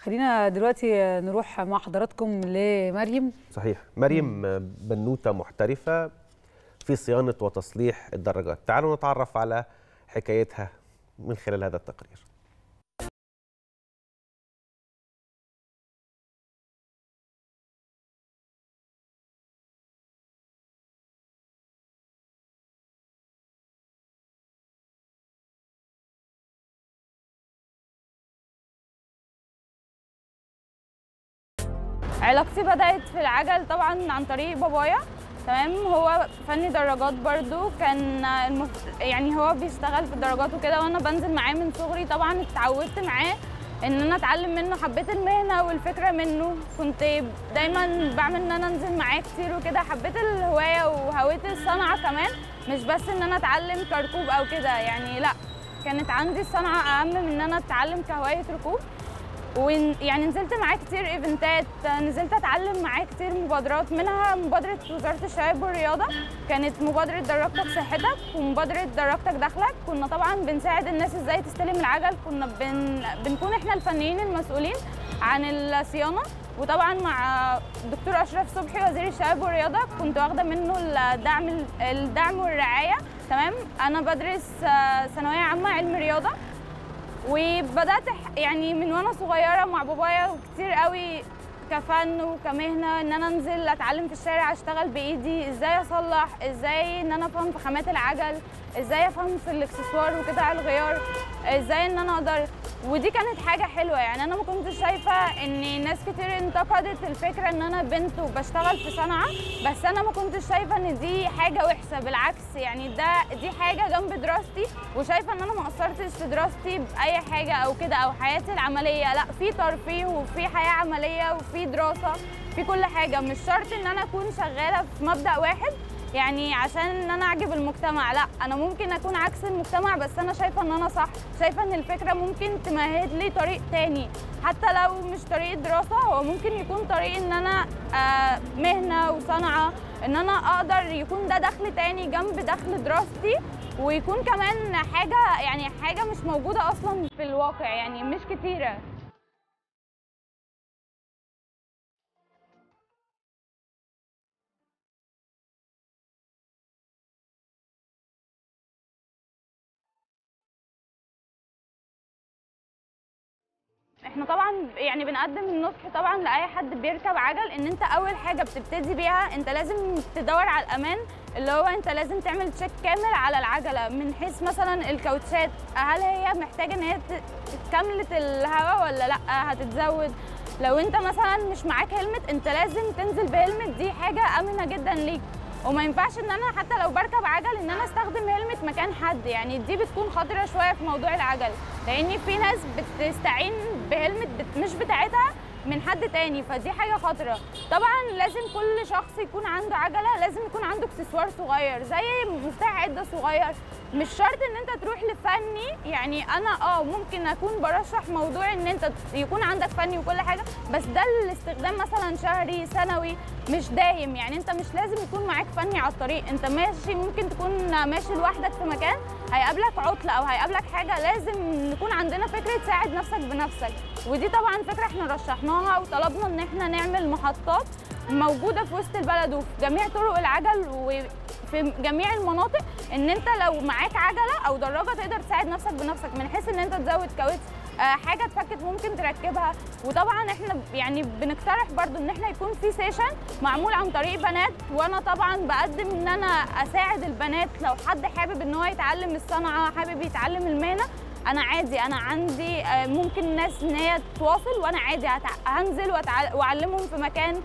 خلينا دلوقتي نروح مع حضراتكم لمريم صحيح مريم بنوته محترفه في صيانه وتصليح الدراجات تعالوا نتعرف على حكايتها من خلال هذا التقرير علاقتي بدأت في العجل طبعا عن طريق بابايا تمام هو فني دراجات برضو كان المف... يعني هو بيشتغل في الدراجات وكده وانا بنزل معاه من صغري طبعا اتعودت معاه ان انا اتعلم منه حبيت المهنه والفكره منه كنت دايما بعمل ان انا انزل معاه كتير وكده حبيت الهوايه وهويت الصنعه كمان مش بس ان انا اتعلم كركوب او كده يعني لا كانت عندي الصنعه اهم من ان انا اتعلم كهوايه ركوب ويعني نزلت معاه كتير ايفنتات نزلت اتعلم معاه كتير مبادرات منها مبادره وزاره الشباب والرياضه كانت مبادره دراجتك صحتك ومبادره دراجتك دخلك كنا طبعا بنساعد الناس ازاي تستلم العجل كنا بن... بنكون احنا الفنيين المسؤولين عن الصيانه وطبعا مع الدكتور اشرف صبحي وزير الشباب والرياضه كنت واخده منه الدعم الدعم والرعايه تمام انا بدرس ثانويه عامه علم رياضه وبدات يعني من وانا صغيره مع بابايا وكتير قوي كفن وكمهنه ان انا انزل اتعلم في الشارع اشتغل بايدي ازاي اصلح ازاي ان انا افهم في خامات العجل ازاي افهم في الاكسسوار وقطع الغيار ازاي ان انا اقدر ودي كانت حاجه حلوه يعني انا ما كنتش شايفه ان ناس كتير انتقدت الفكره ان انا بنت وبشتغل في صنعه بس انا ما كنتش شايفه ان دي حاجه وحشه بالعكس يعني ده دي حاجه جنب دراستي وشايفه ان انا ما قصرتش في دراستي باي حاجه او كده او حياتي العمليه لا في ترفيه وفي حياه عمليه وفي دراسه في كل حاجه مش شرط ان انا اكون شغاله في مبدا واحد يعني عشان ان انا اعجب المجتمع لا انا ممكن اكون عكس المجتمع بس انا شايفه ان انا صح شايفه ان الفكره ممكن تمهد لي طريق تاني حتى لو مش طريق دراسه هو ممكن يكون طريق ان انا آه مهنه وصنعه ان انا اقدر يكون ده دخل تاني جنب دخل دراستي ويكون كمان حاجه يعني حاجه مش موجوده اصلا في الواقع يعني مش كتيره احنا طبعا يعني بنقدم النصح طبعا لاي حد بيركب عجل ان انت اول حاجه بتبتدي بيها انت لازم تدور على الامان اللي هو انت لازم تعمل تشيك كامل على العجله من حيث مثلا الكاوتشات هل هي محتاجه ان هي كامله الهواء ولا لا هتتزود لو انت مثلا مش معاك هلمت انت لازم تنزل بهلمت دي حاجه امنه جدا ليك وما ينفعش ان انا حتى لو بركب عجل ان انا استخدم هلمت مكان حد يعني دي بتكون خطره شويه في موضوع العجل لان في ناس بتستعين بهلمت بت مش بتاعتها من حد تاني فدي حاجه خطره طبعا لازم كل شخص يكون عنده عجله لازم يكون عنده اكسسوار صغير زي مفتاح عده صغير مش شرط ان انت تروح لفني يعني انا اه ممكن اكون برشح موضوع ان انت يكون عندك فني وكل حاجه بس ده الاستخدام مثلا شهري سنوي مش دايم يعني انت مش لازم يكون معاك فني على الطريق انت ماشي ممكن تكون ماشي لوحدك في مكان هيقابلك عطله او هيقابلك حاجه لازم نكون عندنا فكره تساعد نفسك بنفسك ودي طبعا فكره احنا رشحناها وطلبنا ان احنا نعمل محطات موجوده في وسط البلد وفي جميع طرق العجل وفي جميع المناطق ان انت لو معاك عجله او دراجه تقدر تساعد نفسك بنفسك من حيث ان انت تزود كاوتش آه حاجه اتفكت ممكن تركبها وطبعا احنا يعني بنقترح برضو ان احنا يكون في سيشن معمول عن طريق بنات وانا طبعا بقدم ان انا اساعد البنات لو حد حابب ان هو يتعلم الصنعه حابب يتعلم المهنه انا عادي انا عندي ممكن الناس ان هي تواصل وانا عادي هنزل واعلمهم في مكان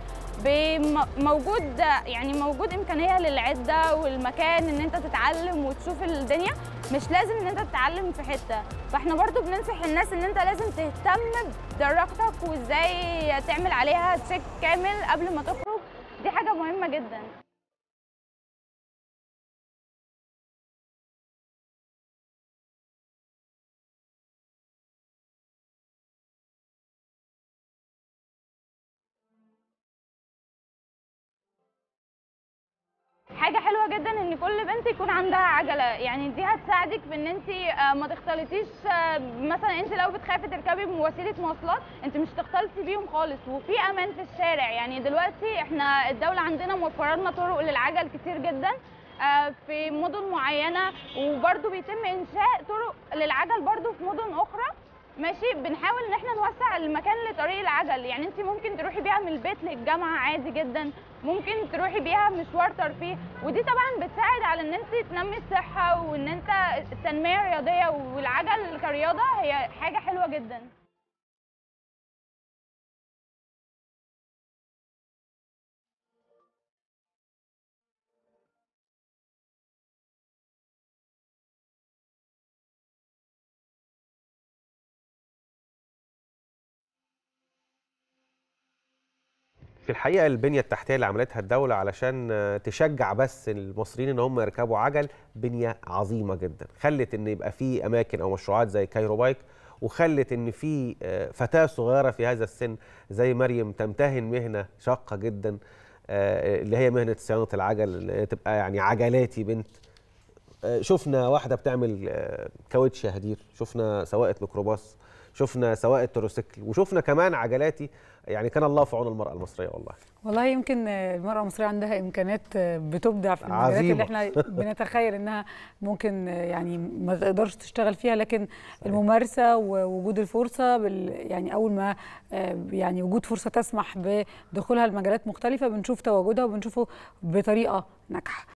موجود يعني موجود امكانيه للعده والمكان ان انت تتعلم وتشوف الدنيا مش لازم ان انت تتعلم في حته فاحنا برضو بننصح الناس ان انت لازم تهتم بدراجتك وازاي تعمل عليها تشيك كامل قبل ما تخرج دي حاجه مهمه جدا حاجه حلوه جدا ان كل بنت يكون عندها عجله يعني دي هتساعدك في ان انت آه، ما تختلطيش آه، مثلا انت لو بتخافي تركبي وسيله مواصلات انت مش تختلطي بيهم خالص وفي امان في الشارع يعني دلوقتي احنا الدوله عندنا موفره لنا طرق للعجل كتير جدا آه، في مدن معينه وبرده بيتم انشاء طرق للعجل برده في مدن اخرى ماشي بنحاول ان احنا نوسع المكان لطريق العجل يعني انت ممكن تروحي بيها من البيت للجامعه عادي جدا ممكن تروحي بيها مشوار ترفيه ودي طبعا بتساعد على ان انت تنمي الصحه وان انت التنميه الرياضيه والعجل كرياضه هي حاجه حلوه جدا في الحقيقه البنيه التحتيه اللي عملتها الدوله علشان آه، تشجع بس المصريين ان هم يركبوا عجل بنيه عظيمه جدا خلت ان يبقى في اماكن او مشروعات زي كايرو بايك وخلت ان في آه، فتاه صغيره في هذا السن زي مريم تمتهن مهنه شاقه جدا آه، اللي هي مهنه صيانه العجل اللي هي تبقى يعني عجلاتي بنت آه، شفنا واحده بتعمل آه، كاوتش يا هدير شفنا سواقه ميكروباص شفنا سواقه تروسيكل وشفنا كمان عجلاتي يعني كان الله في عون المراه المصريه والله والله يمكن آه، المرأة المصرية عندها إمكانات آه، بتبدع في المجالات عظيمة. اللي احنا بنتخيل إنها ممكن آه، يعني ما تقدرش تشتغل فيها لكن الممارسة ووجود الفرصة بال يعني أول ما آه، يعني وجود فرصة تسمح بدخولها لمجالات مختلفة بنشوف تواجدها وبنشوفه بطريقة ناجحة